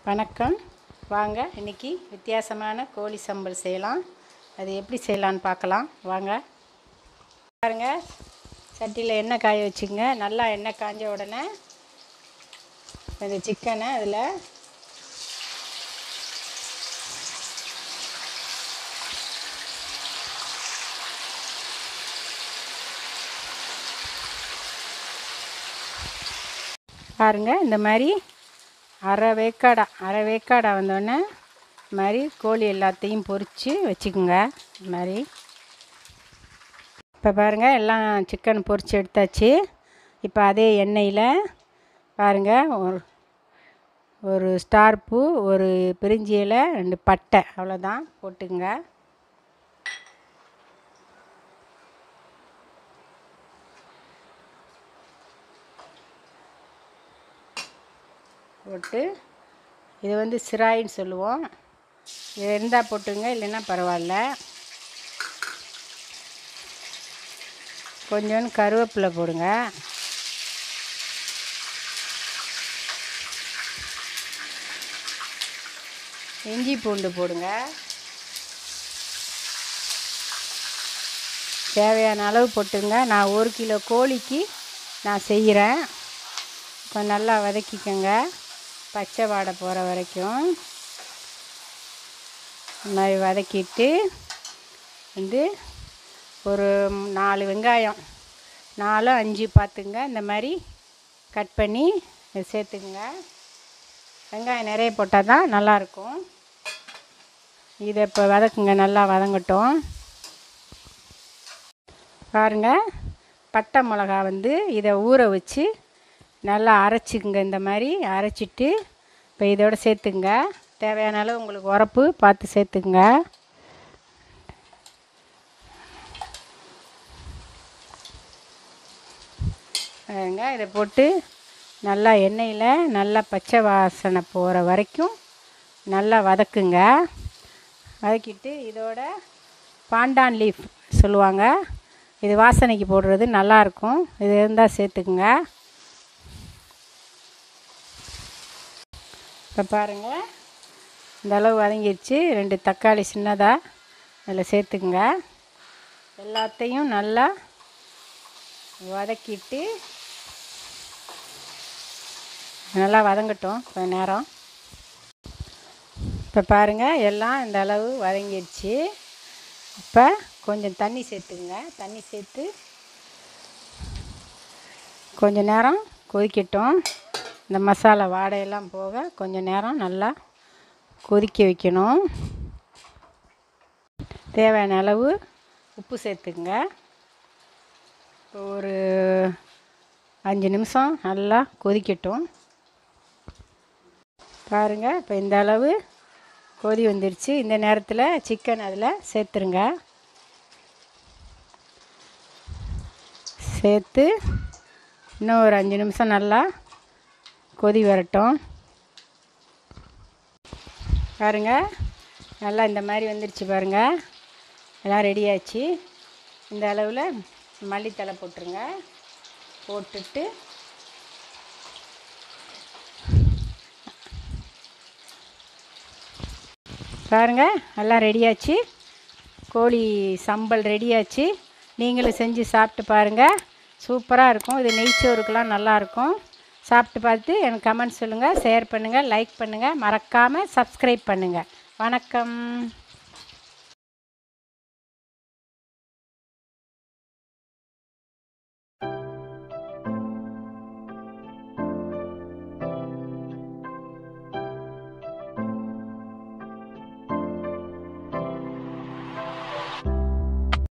வணக்கம் வாங்க இன்னைக்கு வித்தியாசமான கோழி சம்பல் செய்யலாம் அது எப்படி செய்யலான்னு பார்க்கலாம் வாங்க பாருங்க சட்டியில் எண்ணெய் காய வச்சுங்க நல்லா எண்ணெய் காஞ்ச உடனே இந்த சிக்கனை அதில் பாருங்க இந்த மாதிரி அரை வேக்காடா அரை வேக்காடா வந்தோடனே இந்த மாதிரி கோழி எல்லாத்தையும் பொரித்து வச்சுக்கோங்க இந்த மாதிரி இப்போ பாருங்கள் எல்லாம் சிக்கன் பொரித்து எடுத்தாச்சு இப்போ அதே எண்ணெயில் பாருங்கள் ஒரு ஒரு ஸ்டார் பூ ஒரு பிரிஞ்சி இலை ரெண்டு பட்டை அவ்வளோதான் போட்டுங்க போட்டு இது வந்து சிராயின்னு சொல்லுவோம் இது இருந்தால் போட்டுங்க இல்லைன்னா பரவாயில்ல கொஞ்சோண்டு கருவேப்பிலை போடுங்க இஞ்சி பூண்டு போடுங்க தேவையான அளவு போட்டுங்க நான் ஒரு கிலோ கோழிக்கு நான் செய்கிறேன் கொஞ்சம் நல்லா வதக்கிக்கோங்க பச்சை வாடை போகிற வரைக்கும் இந்த மாதிரி வதக்கிட்டு வந்து ஒரு நாலு வெங்காயம் நாலு அஞ்சு பார்த்துங்க இந்த மாதிரி கட் பண்ணி இதை சேர்த்துக்குங்க வெங்காயம் நிறைய போட்டால் தான் நல்லாயிருக்கும் இதை இப்போ வதக்குங்க நல்லா வதங்கட்டும் பாருங்கள் பட்டை மிளகா வந்து இதை ஊற வச்சு நல்லா அரைச்சிக்குங்க இந்த மாதிரி அரைச்சிட்டு இப்போ இதோட சேர்த்துங்க தேவையான அளவு உங்களுக்கு உரப்பு பார்த்து சேர்த்துக்குங்க பாருங்க இதை போட்டு நல்லா எண்ணெயில் நல்லா பச்சை வாசனை போகிற வரைக்கும் நல்லா வதக்குங்க வதக்கிட்டு இதோட பாண்டான் லீஃப் சொல்லுவாங்க இது வாசனைக்கு போடுறது நல்லாயிருக்கும் இது இருந்தால் சேர்த்துக்குங்க இப்போ பாருங்கள் இந்த அளவு வதங்கிடுச்சு ரெண்டு தக்காளி சின்னதாக அதில் சேர்த்துக்குங்க எல்லாத்தையும் நல்லா வதக்கிட்டு நல்லா வதங்கட்டும் கொஞ்ச நேரம் இப்போ பாருங்கள் எல்லாம் இந்த அளவு வதங்கிடுச்சு இப்போ கொஞ்சம் தண்ணி சேர்த்துக்குங்க தண்ணி சேர்த்து கொஞ்ச நேரம் கொதிக்கட்டும் இந்த மசாலா வாடையெல்லாம் போக கொஞ்சம் நேரம் நல்லா கொதிக்க வைக்கணும் தேவையான அளவு உப்பு சேர்த்துக்குங்க ஒரு அஞ்சு நிமிஷம் நல்லா கொதிக்கட்டும் பாருங்கள் இப்போ இந்த அளவு கொதி வந்துருச்சு இந்த நேரத்தில் சிக்கன் அதில் சேர்த்துருங்க சேர்த்து இன்னும் ஒரு அஞ்சு நிமிஷம் நல்லா கொதி வரட்டும் பாருங்கள் நல்லா இந்த மாதிரி வந்துருச்சு பாருங்கள் எல்லாம் ரெடி ஆச்சு இந்த அளவில் மல்லித்தலை போட்டுருங்க போட்டுட்டு பாருங்கள் எல்லாம் ரெடியாச்சு கோழி சம்பல் ரெடியாச்சு நீங்களும் செஞ்சு சாப்பிட்டு பாருங்கள் சூப்பராக இருக்கும் இது நெய்ச்சோறுக்கெலாம் நல்லாயிருக்கும் சாப்பிட்டு பார்த்து எனக்கு கமெண்ட் சொல்லுங்கள் ஷேர் பண்ணுங்கள் லைக் பண்ணுங்கள் மறக்காமல் சப்ஸ்கிரைப் பண்ணுங்கள் வணக்கம்